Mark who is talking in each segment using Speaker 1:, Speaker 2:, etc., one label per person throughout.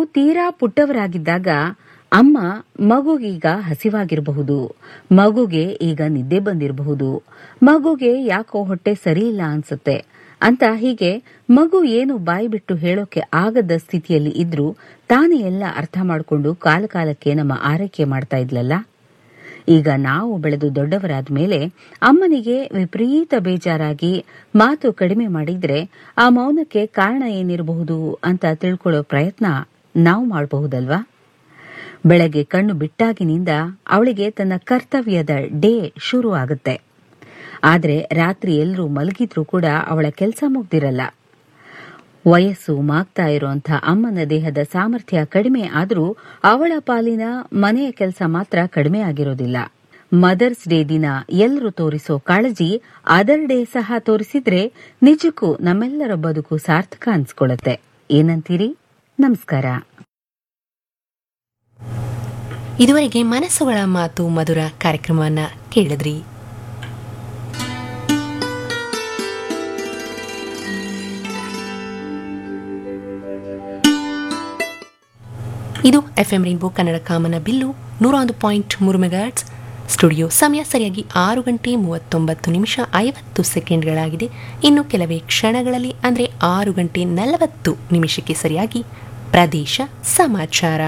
Speaker 1: ತೀರಾ ಪುಟ್ಟವರಾಗಿದ್ದಾಗ ಅಮ್ಮ ಮಗುಗೀಗ ಹಸಿವಾಗಿರಬಹುದು ಮಗುಗೆ ಈಗ ನಿದ್ದೆ ಬಂದಿರಬಹುದು ಮಗುಗೆ ಯಾಕೋ ಹೊಟ್ಟೆ ಸರಿಯಿಲ್ಲ ಅನ್ಸುತ್ತೆ ಅಂತ ಹೀಗೆ ಮಗು ಏನು ಬಾಯಿ ಬಿಟ್ಟು ಹೇಳೋಕೆ ಆಗದ ಸ್ಥಿತಿಯಲ್ಲಿ ಇದ್ರೂ ತಾನೇ ಎಲ್ಲ ಅರ್ಥ ಮಾಡಿಕೊಂಡು ಕಾಲಕಾಲಕ್ಕೆ ನಮ್ಮ ಆರೈಕೆ ಮಾಡ್ತಾ ಇದ್ಲಲ್ಲ ಈಗ ನಾವು ಬೆಳೆದು ದೊಡ್ಡವರಾದ ಮೇಲೆ ಅಮ್ಮನಿಗೆ ವಿಪರೀತ ಬೇಜಾರಾಗಿ ಮಾತು ಕಡಿಮೆ ಮಾಡಿದ್ರೆ ಆ ಮೌನಕ್ಕೆ ಕಾರಣ ಏನಿರಬಹುದು ಅಂತ ತಿಳ್ಕೊಳ್ಳೋ ಪ್ರಯತ್ನ ನಾವು ಮಾಡಬಹುದಲ್ವಾ ಬೆಳಗ್ಗೆ ಕಣ್ಣು ಬಿಟ್ಟಾಗಿನಿಂದ ಅವಳಿಗೆ ತನ್ನ ಕರ್ತವ್ಯದ ಡೇ ಶುರು ಆಗುತ್ತೆ ಆದ್ರೆ ರಾತ್ರಿ ಎಲ್ಲರೂ ಮಲಗಿದ್ರೂ ಕೂಡ ಅವಳ ಕೆಲಸ ಮುಗ್ದಿರಲ್ಲ ವಯಸ್ಸು ಮಾಗ್ತಾ ಇರುವಂಥ ಅಮ್ಮನ ದೇಹದ ಸಾಮರ್ಥ್ಯ ಕಡಿಮೆ ಆದರೂ ಅವಳ ಪಾಲಿನ ಮನೆಯ ಕೆಲಸ ಮಾತ್ರ ಕಡಿಮೆ ಆಗಿರೋದಿಲ್ಲ ಮದರ್ಸ್ ಡೇ ದಿನ ಎಲ್ಲರೂ ತೋರಿಸೋ ಕಾಳಜಿ ಅದರ್ ಡೇ ಸಹ ತೋರಿಸಿದ್ರೆ ನಿಜಕ್ಕೂ ನಮ್ಮೆಲ್ಲರ ಬದುಕು ಸಾರ್ಥಕ ಅನ್ಸ್ಕೊಳ್ಳುತ್ತೆ ಏನಂತೀರಿ ನಮಸ್ಕಾರ
Speaker 2: ಇದುವರೆಗೆ ಮನಸ್ಸುಗಳ ಮಾತು ಮಧುರ ಕಾರ್ಯಕ್ರಮವನ್ನ ಕೇಳಿದ್ರಿ ಇದು ಎಫ್ ಎಂ ರೈನ್ಬೋ ಕನ್ನಡ ಕಾಮನ ಬಿಲ್ಲು ನೂರ ಒಂದು ಪಾಯಿಂಟ್ ಮೂರು ಮೆಗಾಟ್ಸ್ ಸ್ಟುಡಿಯೋ ಸಮಯ ಸರಿಯಾಗಿ ಆರು ಗಂಟೆ ಮೂವತ್ತೊಂಬತ್ತು ನಿಮಿಷ ಐವತ್ತು ಸೆಕೆಂಡ್ಗಳಾಗಿದೆ ಇನ್ನು ಕೆಲವೇ ಕ್ಷಣಗಳಲ್ಲಿ ಅಂದರೆ ಆರು ಗಂಟೆ ನಲವತ್ತು ನಿಮಿಷಕ್ಕೆ ಸರಿಯಾಗಿ ಪ್ರದೇಶ ಸಮಾಚಾರ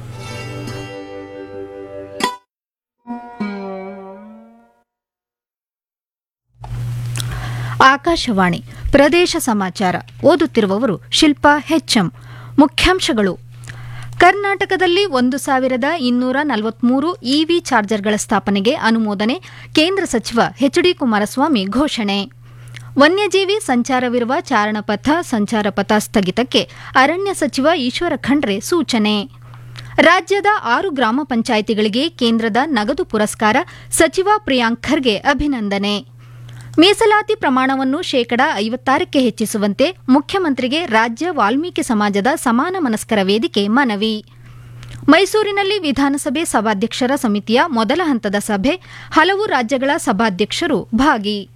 Speaker 3: ಆಕಾಶವಾಣಿ ಪ್ರದೇಶ ಸಮಾಚಾರ ಓದುತ್ತಿರುವವರು ಶಿಲ್ಪಾ ಹೆಚ್ಎಂ ಮುಖ್ಯಾಂಶಗಳು ಕರ್ನಾಟಕದಲ್ಲಿ ಒಂದು ಸಾವಿರದ ಇನ್ನೂರ ನಲವತ್ಮೂರು ಇವಿ ಚಾರ್ಜರ್ಗಳ ಸ್ಥಾಪನೆಗೆ ಅನುಮೋದನೆ ಕೇಂದ್ರ ಸಚಿವ ಎಚ್ಡಿ ಕುಮಾರಸ್ವಾಮಿ ಘೋಷಣೆ ವನ್ಯಜೀವಿ ಸಂಚಾರವಿರುವ ಚಾರಣಪಥ ಸಂಚಾರ ಪಥ ಸ್ಥಗಿತಕ್ಕೆ ಅರಣ್ಯ ಸಚಿವ ಈಶ್ವರ ಖಂಡ್ರೆ ಸೂಚನೆ ರಾಜ್ಯದ ಆರು ಗ್ರಾಮ ಪಂಚಾಯಿತಿಗಳಿಗೆ ಕೇಂದ್ರದ ನಗದು ಪುರಸ್ಕಾರ ಸಚಿವ ಪ್ರಿಯಾಂಕ್ ಖರ್ಗೆ ಅಭಿನಂದನೆ ಮೀಸಲಾತಿ ಪ್ರಮಾಣವನ್ನು ಶೇಕಡ ಐವತ್ತಾರಕ್ಕೆ ಹೆಚ್ಚಿಸುವಂತೆ ಮುಖ್ಯಮಂತ್ರಿಗೆ ರಾಜ್ಯ ವಾಲ್ಮೀಕಿ ಸಮಾಜದ ಸಮಾನ ಮನಸ್ಕರ ವೇದಿಕೆ ಮನವಿ ಮೈಸೂರಿನಲ್ಲಿ ವಿಧಾನಸಭೆ ಸಭಾಧ್ಯಕ್ಷರ ಸಮಿತಿಯ ಮೊದಲ ಹಂತದ ಸಭೆ ಹಲವು ರಾಜ್ಯಗಳ ಸಭಾಧ್ಯಕ್ಷರು ಭಾಗಿ